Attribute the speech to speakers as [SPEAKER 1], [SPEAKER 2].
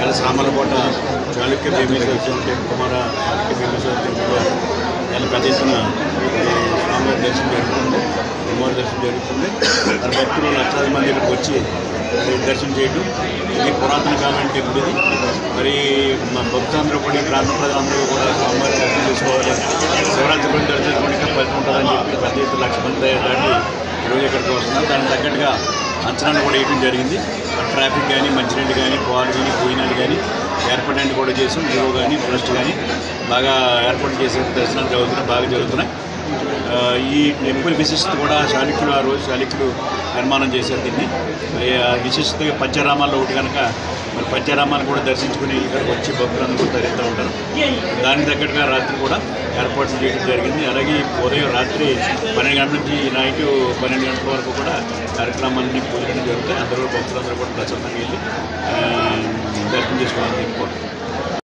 [SPEAKER 1] ఇలా Samarlakota Chalukya Bhimeswara temple Kumara Chalukya Bhimeswara temple చాలా పెద్ద ఎత్తున ఈ స్వామివారి దర్శనం జరుగుతుంది అమ్మవారి దర్శనం జరుగుతుంది మరి భక్తులు లక్షలాది మంది ఇక్కడికి వచ్చి మరి దర్శనం చేయడం ఇది పురాతన కాలం టెంపుల్ ఇది మరి మా భక్తులందరూ కూడా ఈ ప్రాంత ప్రజలందరూ కూడా స్వామివారి దర్శనం చేసుకోవాలి శివరాత్రి గురించి దర్శనం చేసుకుంటే ఇంకా ఫలితం ఉంటుందని చెప్పి పెద్ద ఎత్తున లక్ష మంది దాటి ఈరోజు ఇక్కడికి వస్తున్నారు దానికి తగ్గట్టుగా అంచనాలు కూడా వేయడం జరిగింది ట్రాఫిక్ కానీ మంచినీళ్ళు కానీ పాలు కానీ భోజనాలు కానీ ఏర్పాటు కూడా చేసాం జీవో కానీ ట్రస్ట్ కానీ బాగా ఏర్పాటు చేసే దర్శనాలు జరుగుతున్నాయి బాగా జరుగుతున్నాయి ఆ, ఈ టెంపుల్ విశిష్టత కూడా చాళుక్యులు ఆ రోజు చాళుక్యులు నిర్మాణం చేశారు దీన్ని మరి ఆ విశిష్టత పంచరామాల్లో ఒకటి కనుక మరి పంచరామాలు కూడా దర్శించుకుని ఇక్కడికి వచ్చి భక్తులందరూ కూడా ధరిస్తూ ఉంటారు దానికి తగ్గట్టుగా రాత్రి కూడా ఏర్పాట్లు చేయడం జరిగింది అలాగే ఉదయం రాత్రి పన్నెండు గంటల నుంచి నైట్ పన్నెండు గంటల వరకు కూడా కార్యక్రమాలన్నీ పూజలు జరుగుతాయి అందరూ భక్తులందరూ కూడా ప్రశాంతంగా వెళ్ళి ఆ, దర్శనం చేసుకోవాలని కోరుతున్నాను